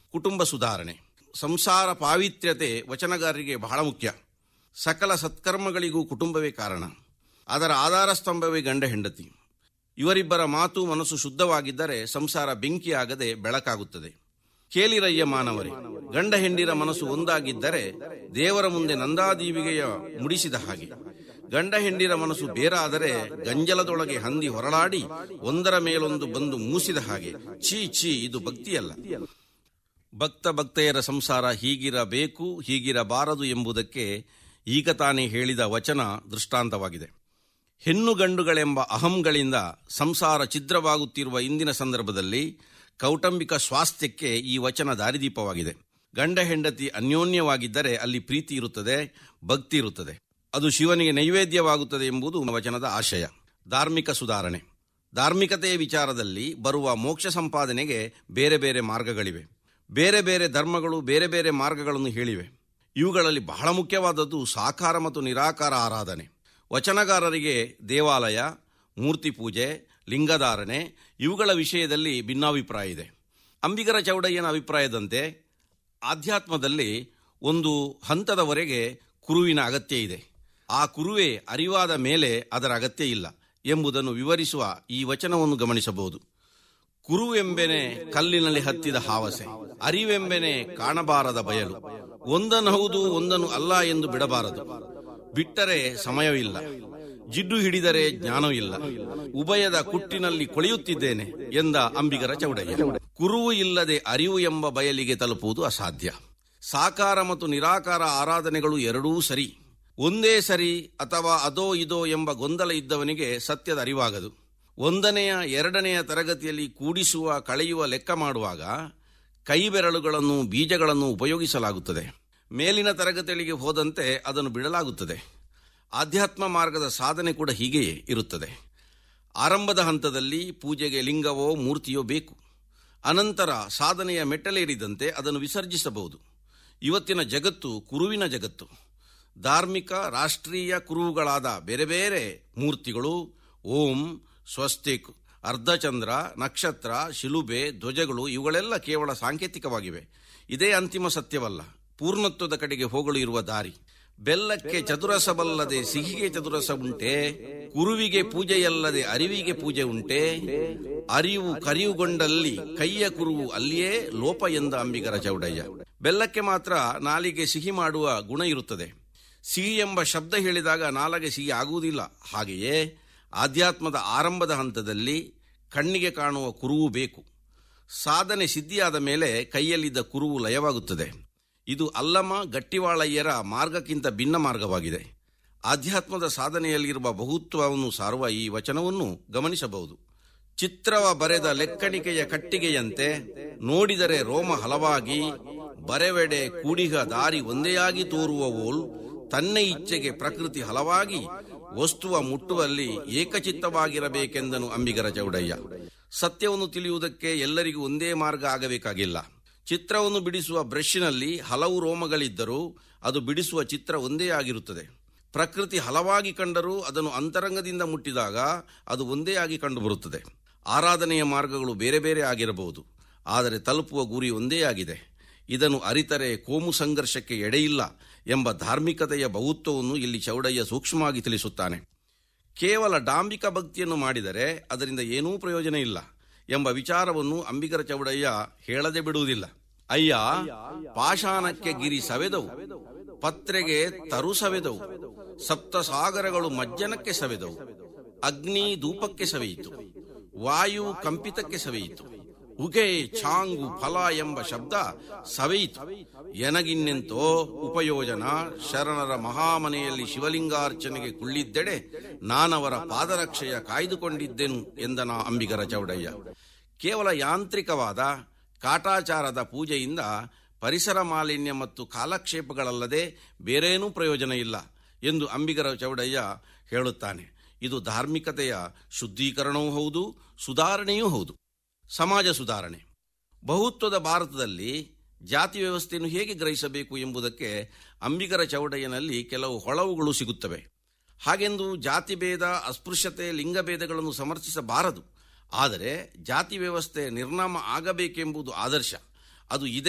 ಕುಟುಂಬ ಸುಧಾರಣೆ ಸಂಸಾರ ಪಾವಿತ್ರ್ಯತೆ ವಚನಗಾರರಿಗೆ ಬಹಳ ಮುಖ್ಯ ಸಕಲ ಸತ್ಕರ್ಮಗಳಿಗೂ ಕುಟುಂಬವೇ ಕಾರಣ ಅದರ ಆಧಾರ ಸ್ತಂಭವೇ ಗಂಡ ಹೆಂಡತಿ ಇವರಿಬ್ಬರ ಮಾತು ಮನಸ್ಸು ಶುದ್ಧವಾಗಿದ್ದರೆ ಸಂಸಾರ ಬೆಂಕಿಯಾಗದೆ ಬೆಳಕಾಗುತ್ತದೆ ಕೇಳಿರಯ್ಯ ಮಾನವರೇ ಗಂಡ ಹೆಂಡಿರ ಮನಸ್ಸು ಒಂದಾಗಿದ್ದರೆ ದೇವರ ಮುಂದೆ ನಂದಾದೀವಿಗೆಯ ಮುಡಿಸಿದ ಹಾಗೆ ಗಂಡ ಹೆಂಡಿರ ಮನಸ್ಸು ಬೇರಾದರೆ ಗಂಜಲದೊಳಗೆ ಹಂದಿ ಹೊರಳಾಡಿ ಒಂದರ ಮೇಲೊಂದು ಬಂದು ಮೂಸಿದ ಹಾಗೆ ಛೀ ಛೀ ಇದು ಭಕ್ತಿಯಲ್ಲ ಭಕ್ತ ಭಕ್ತೆಯರ ಸಂಸಾರ ಹೀಗಿರಬೇಕು ಹೀಗಿರಬಾರದು ಎಂಬುದಕ್ಕೆ ಈಗ ತಾನೇ ಹೇಳಿದ ವಚನ ದೃಷ್ಟಾಂತವಾಗಿದೆ ಹೆಣ್ಣು ಗಂಡುಗಳೆಂಬ ಅಹಂಗಳಿಂದ ಸಂಸಾರ ಛಿದ್ರವಾಗುತ್ತಿರುವ ಇಂದಿನ ಸಂದರ್ಭದಲ್ಲಿ ಕೌಟುಂಬಿಕ ಸ್ವಾಸ್ಥ್ಯಕ್ಕೆ ಈ ವಚನ ದಾರಿದೀಪವಾಗಿದೆ ಗಂಡ ಹೆಂಡತಿ ಅನ್ಯೋನ್ಯವಾಗಿದ್ದರೆ ಅಲ್ಲಿ ಪ್ರೀತಿ ಇರುತ್ತದೆ ಭಕ್ತಿ ಇರುತ್ತದೆ ಅದು ಶಿವನಿಗೆ ನೈವೇದ್ಯವಾಗುತ್ತದೆ ಎಂಬುದು ವಚನದ ಆಶಯ ಧಾರ್ಮಿಕ ಸುಧಾರಣೆ ಧಾರ್ಮಿಕತೆಯ ವಿಚಾರದಲ್ಲಿ ಬರುವ ಮೋಕ್ಷ ಸಂಪಾದನೆಗೆ ಬೇರೆ ಬೇರೆ ಮಾರ್ಗಗಳಿವೆ ಬೇರೆ ಬೇರೆ ಧರ್ಮಗಳು ಬೇರೆ ಬೇರೆ ಮಾರ್ಗಗಳನ್ನು ಹೇಳಿವೆ ಇವುಗಳಲ್ಲಿ ಬಹಳ ಮುಖ್ಯವಾದದ್ದು ಸಾಕಾರ ಮತ್ತು ನಿರಾಕಾರ ಆರಾಧನೆ ವಚನಗಾರರಿಗೆ ದೇವಾಲಯ ಮೂರ್ತಿ ಪೂಜೆ ಲಿಂಗಧಾರಣೆ ಇವುಗಳ ವಿಷಯದಲ್ಲಿ ಭಿನ್ನಾಭಿಪ್ರಾಯ ಇದೆ ಅಂಬಿಗರ ಚೌಡಯ್ಯನ ಅಭಿಪ್ರಾಯದಂತೆ ಆಧ್ಯಾತ್ಮದಲ್ಲಿ ಒಂದು ಹಂತದವರೆಗೆ ಕುರುವಿನ ಅಗತ್ಯ ಇದೆ ಆ ಕುರುವೆ ಅರಿವಾದ ಮೇಲೆ ಅದರ ಅಗತ್ಯ ಇಲ್ಲ ಎಂಬುದನ್ನು ವಿವರಿಸುವ ಈ ವಚನವನ್ನು ಗಮನಿಸಬಹುದು ಕುರುವೆಂಬೆನೆ ಕಲ್ಲಿನಲ್ಲಿ ಹತ್ತಿದ ಹಾವಸೆ ಅರಿವೆಂಬೆನೆ ಕಾಣಬಾರದ ಬಯಲು ಒಂದನ್ನು ಹೌದು ಒಂದನ್ನು ಅಲ್ಲ ಎಂದು ಬಿಡಬಾರದು ಬಿಟ್ಟರೆ ಸಮಯವಿಲ್ಲ ಜಿಡ್ಡು ಹಿಡಿದರೆ ಜ್ಞಾನವಿಲ್ಲ ಉಭಯದ ಕುಟ್ಟಿನಲ್ಲಿ ಕೊಳೆಯುತ್ತಿದ್ದೇನೆ ಎಂದ ಅಂಬಿಗರ ಚೌಡಯ್ಯ ಕುರುವು ಇಲ್ಲದೆ ಅರಿವು ಎಂಬ ಬಯಲಿಗೆ ತಲುಪುವುದು ಅಸಾಧ್ಯ ಸಾಕಾರ ಮತ್ತು ನಿರಾಕಾರ ಆರಾಧನೆಗಳು ಎರಡೂ ಸರಿ ಒಂದೇ ಸರಿ ಅಥವಾ ಅದೋ ಇದೋ ಎಂಬ ಗೊಂದಲ ಇದ್ದವನಿಗೆ ಸತ್ಯದ ಅರಿವಾಗದು ಒಂದನೆಯ ಎರಡನೆಯ ತರಗತಿಯಲ್ಲಿ ಕೂಡಿಸುವ ಕಳೆಯುವ ಲೆಕ್ಕ ಮಾಡುವಾಗ ಕೈ ಬೆರಳುಗಳನ್ನು ಬೀಜಗಳನ್ನು ಉಪಯೋಗಿಸಲಾಗುತ್ತದೆ ಮೇಲಿನ ತರಗತಿಗಳಿಗೆ ಹೋದಂತೆ ಅದನ್ನು ಬಿಡಲಾಗುತ್ತದೆ ಆಧ್ಯಾತ್ಮ ಮಾರ್ಗದ ಸಾಧನೆ ಕೂಡ ಹೀಗೆಯೇ ಇರುತ್ತದೆ ಆರಂಭದ ಹಂತದಲ್ಲಿ ಪೂಜೆಗೆ ಲಿಂಗವೋ ಮೂರ್ತಿಯೋ ಬೇಕು ಅನಂತರ ಸಾಧನೆಯ ಮೆಟ್ಟಲೇರಿದಂತೆ ಅದನ್ನು ವಿಸರ್ಜಿಸಬಹುದು ಇವತ್ತಿನ ಜಗತ್ತು ಕುರುವಿನ ಜಗತ್ತು ಧಾರ್ಮಿಕ ರಾಷ್ಟ್ರೀಯ ಕುರುಹುಗಳಾದ ಬೇರೆ ಬೇರೆ ಮೂರ್ತಿಗಳು ಓಂ ಸ್ವಸ್ತಿಕ್ ಅರ್ಧಚಂದ್ರ ನಕ್ಷತ್ರ ಶಿಲುಬೆ ಧ್ವಜಗಳು ಇವುಗಳೆಲ್ಲ ಕೇವಲ ಸಾಂಕೇತಿಕವಾಗಿವೆ ಇದೇ ಅಂತಿಮ ಸತ್ಯವಲ್ಲ ಪೂರ್ಣತ್ವದ ಕಡೆಗೆ ಹೋಗಲು ಇರುವ ದಾರಿ ಬೆಲ್ಲಕ್ಕೆ ಚತುರಸವಲ್ಲದೆ ಸಿಹಿಗೆ ಚತುರಸ ಉಂಟೆ ಕುರುವಿಗೆ ಪೂಜೆಯಲ್ಲದೆ ಅರಿವಿಗೆ ಪೂಜೆ ಉಂಟೆ ಅರಿವು ಕರಿಯುಗೊಂಡಲ್ಲಿ ಕೈಯ ಕುರುವು ಅಲ್ಲಿಯೇ ಲೋಪ ಎಂದ ಅಂಬಿಗರ ಚೌಡಯ್ಯ ಬೆಲ್ಲಕ್ಕೆ ಮಾತ್ರ ನಾಲಿಗೆ ಸಿಹಿ ಮಾಡುವ ಗುಣ ಇರುತ್ತದೆ ಸಿಹಿ ಎಂಬ ಶಬ್ದ ಹೇಳಿದಾಗ ನಾಲಗೆ ಸಿಹಿ ಆಗುವುದಿಲ್ಲ ಹಾಗೆಯೇ ಆಧ್ಯಾತ್ಮದ ಆರಂಭದ ಹಂತದಲ್ಲಿ ಕಣ್ಣಿಗೆ ಕಾಣುವ ಕುರುವು ಬೇಕು ಸಾಧನೆ ಸಿದ್ಧಿಯಾದ ಮೇಲೆ ಕೈಯಲ್ಲಿದ್ದ ಕುರುವು ಲಯವಾಗುತ್ತದೆ ಇದು ಅಲ್ಲಮ ಗಟ್ಟಿವಾಳಯ್ಯರ ಮಾರ್ಗಕ್ಕಿಂತ ಭಿನ್ನ ಮಾರ್ಗವಾಗಿದೆ ಆಧ್ಯಾತ್ಮದ ಸಾಧನೆಯಲ್ಲಿರುವ ಬಹುತ್ವವನ್ನು ಸಾರುವ ಈ ವಚನವನ್ನು ಗಮನಿಸಬಹುದು ಚಿತ್ರವ ಬರೆದ ಲೆಕ್ಕಣಿಕೆಯ ಕಟ್ಟಿಗೆಯಂತೆ ನೋಡಿದರೆ ರೋಮ ಹಲವಾಗಿ ಬರೆವೆಡೆ ಕೂಡಿಗ ದಾರಿ ಒಂದೇಯಾಗಿ ತೋರುವ ಓಲ್ ತನ್ನ ಇಚ್ಛೆಗೆ ಪ್ರಕೃತಿ ಹಲವಾಗಿ ವಸ್ತುವ ಮುಟ್ಟುವಲ್ಲಿ ಏಕಚಿತ್ತವಾಗಿರಬೇಕೆಂದನು ಅಂಬಿಗರ ಚೌಡಯ್ಯ ಸತ್ಯವನ್ನು ತಿಳಿಯುವುದಕ್ಕೆ ಎಲ್ಲರಿಗೂ ಒಂದೇ ಮಾರ್ಗ ಆಗಬೇಕಾಗಿಲ್ಲ ಚಿತ್ರವನ್ನು ಬಿಡಿಸುವ ಬ್ರಷ್ನಲ್ಲಿ ಹಲವು ರೋಮಗಳಿದ್ದರೂ ಅದು ಬಿಡಿಸುವ ಚಿತ್ರ ಒಂದೇ ಆಗಿರುತ್ತದೆ ಪ್ರಕೃತಿ ಹಲವಾಗಿ ಕಂಡರೂ ಅದನ್ನು ಅಂತರಂಗದಿಂದ ಮುಟ್ಟಿದಾಗ ಅದು ಒಂದೇ ಆಗಿ ಕಂಡುಬರುತ್ತದೆ ಆರಾಧನೆಯ ಮಾರ್ಗಗಳು ಬೇರೆ ಬೇರೆ ಆಗಿರಬಹುದು ಆದರೆ ತಲುಪುವ ಗುರಿ ಒಂದೇ ಆಗಿದೆ ಇದನ್ನು ಅರಿತರೆ ಕೋಮು ಸಂಘರ್ಷಕ್ಕೆ ಎಡೆಯಿಲ್ಲ ಎಂಬ ಧಾರ್ಮಿಕತೆಯ ಬಹುತ್ವವನ್ನು ಇಲ್ಲಿ ಚೌಡಯ್ಯ ಸೂಕ್ಷ್ಮವಾಗಿ ತಿಳಿಸುತ್ತಾನೆ ಕೇವಲ ಡಾಂಬಿಕ ಭಕ್ತಿಯನ್ನು ಮಾಡಿದರೆ ಅದರಿಂದ ಏನೂ ಪ್ರಯೋಜನ ಇಲ್ಲ ಎಂಬ ವಿಚಾರವನ್ನು ಅಂಬಿಗರ ಚೌಡಯ್ಯ ಹೇಳದೆ ಬಿಡುವುದಿಲ್ಲ ಅಯ್ಯ ಪಾಷಾಣಕ್ಕೆ ಗಿರಿ ಸವೆದವು ಪತ್ರೆಗೆ ತರು ಸವೆದವು ಸಪ್ತ ಸಾಗರಗಳು ಮಜ್ಜನಕ್ಕೆ ಸವೆದವು ಅಗ್ನಿ ಧೂಪಕ್ಕೆ ಸವೆಯಿತು ವಾಯು ಕಂಪಿತಕ್ಕೆ ಸವೆಯಿತು ಉಗೆ ಛಾಂಗು ಫಲ ಎಂಬ ಶಬ್ದ ಸವೆಯಿತು ಎನಗಿನ್ನೆಂತೋ ಉಪಯೋಜನ ಶರಣರ ಮಹಾಮನೆಯಲ್ಲಿ ಶಿವಲಿಂಗಾರ್ಚನೆಗೆ ಕುಳ್ಳಿದ್ದೆಡೆ ನಾನವರ ಪಾದರಕ್ಷೆಯ ಕಾಯ್ದುಕೊಂಡಿದ್ದೆನು ಎಂದನ ಅಂಬಿಗರ ಚೌಡಯ್ಯ ಕೇವಲ ಯಾಂತ್ರಿಕವಾದ ಕಾಟಾಚಾರದ ಪೂಜೆಯಿಂದ ಪರಿಸರ ಮಾಲಿನ್ಯ ಮತ್ತು ಕಾಲಕ್ಷೇಪಗಳಲ್ಲದೆ ಬೇರೇನೂ ಪ್ರಯೋಜನ ಇಲ್ಲ ಎಂದು ಅಂಬಿಗರ ಚೌಡಯ್ಯ ಹೇಳುತ್ತಾನೆ ಇದು ಧಾರ್ಮಿಕತೆಯ ಶುದ್ಧೀಕರಣವೂ ಹೌದು ಸುಧಾರಣೆಯೂ ಹೌದು ಸಮಾಜ ಸುಧಾರಣೆ ಬಹುತ್ವದ ಭಾರತದಲ್ಲಿ ಜಾತಿ ವ್ಯವಸ್ಥೆಯನ್ನು ಹೇಗೆ ಗ್ರಹಿಸಬೇಕು ಎಂಬುದಕ್ಕೆ ಅಂಬಿಗರ ಚೌಡಯ್ಯನಲ್ಲಿ ಕೆಲವು ಹೊಳವುಗಳು ಸಿಗುತ್ತವೆ ಹಾಗೆಂದು ಜಾತಿ ಭೇದ ಅಸ್ಪೃಶ್ಯತೆ ಲಿಂಗಭೇದಗಳನ್ನು ಸಮರ್ಥಿಸಬಾರದು ಆದರೆ ಜಾತಿ ವ್ಯವಸ್ಥೆ ನಿರ್ನಾಮ ಆಗಬೇಕೆಂಬುದು ಆದರ್ಶ ಅದು ಇದೇ